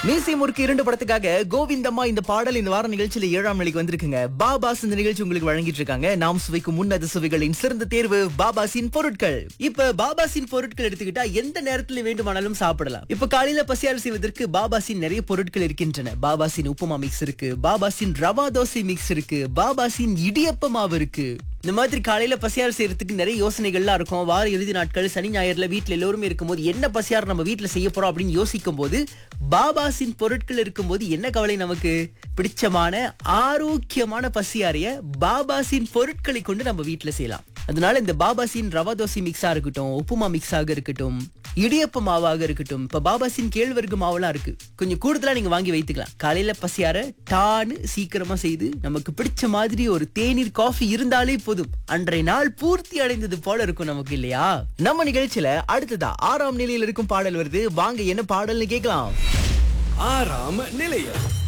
மீசை முறுக்கு இரண்டு படத்துக்காக கோவிந்தம்மா இந்த பாடல் இந்த வார நிகழ்ச்சியில ஏழாம் நிலைக்கு வந்திருக்குங்க பாபாஸ் இந்த நிகழ்ச்சி உங்களுக்கு வழங்கிட்டு இருக்காங்க நாம் சுவைக்கும் முன்னது சுவைகளின் சிறந்த தேர்வு பாபாசின் பொருட்கள் இப்ப பாபாசின் பொருட்கள் எடுத்துக்கிட்டா எந்த நேரத்துல வேண்டுமானாலும் சாப்பிடலாம் இப்ப காலையில பசியாறு செய்வதற்கு பாபாசின் நிறைய பொருட்கள் இருக்கின்றன பாபாசின் உப்புமா மிக்ஸ் இருக்கு பாபாசின் ரவா தோசை மிக்ஸ் இருக்கு பாபாசின் இடியப்ப மாவு இருக்கு இந்த மாதிரி காலையில பசியார் செய்யறதுக்கு நிறைய யோசனைகள்லாம் இருக்கும் வார இறுதி நாட்கள் சனி ஞாயிறுல வீட்ல எல்லோருமே இருக்கும்போது என்ன பசியார் நம்ம வீட்ல செய்ய போறோம் அப்படின்னு யோசிக்கும் போது பாபாசின் பொருட்கள் இருக்கும்போது என்ன கவலை நமக்கு பிடிச்சமான ஆரோக்கியமான பசியாரிய பாபாசின் பொருட்களை கொண்டு நம்ம வீட்ல செய்யலாம் அதனால இந்த பாபாசின் ரவா தோசை மிக்ஸா இருக்கட்டும் உப்புமா மிக்ஸாக இருக்கட்டும் இடியப்ப மாவாக இருக்கட்டும் இப்ப பாபாசின் கேழ்வரகு மாவெல்லாம் இருக்கு கொஞ்சம் கூடுதலா நீங்க வாங்கி வைத்துக்கலாம் காலையில பசியார டான்னு சீக்கிரமா செய்து நமக்கு பிடிச்ச மாதிரி ஒரு தேநீர் காஃபி இருந்தாலே போதும் அன்றைய நாள் பூர்த்தி அடைந்தது போல இருக்கும் நமக்கு இல்லையா நம்ம நிகழ்ச்சியில அடுத்ததா ஆறாம் நிலையில் இருக்கும் பாடல் வருது வாங்க என்ன பாடல்னு கேட்கலாம் ஆறாம் நிலையம்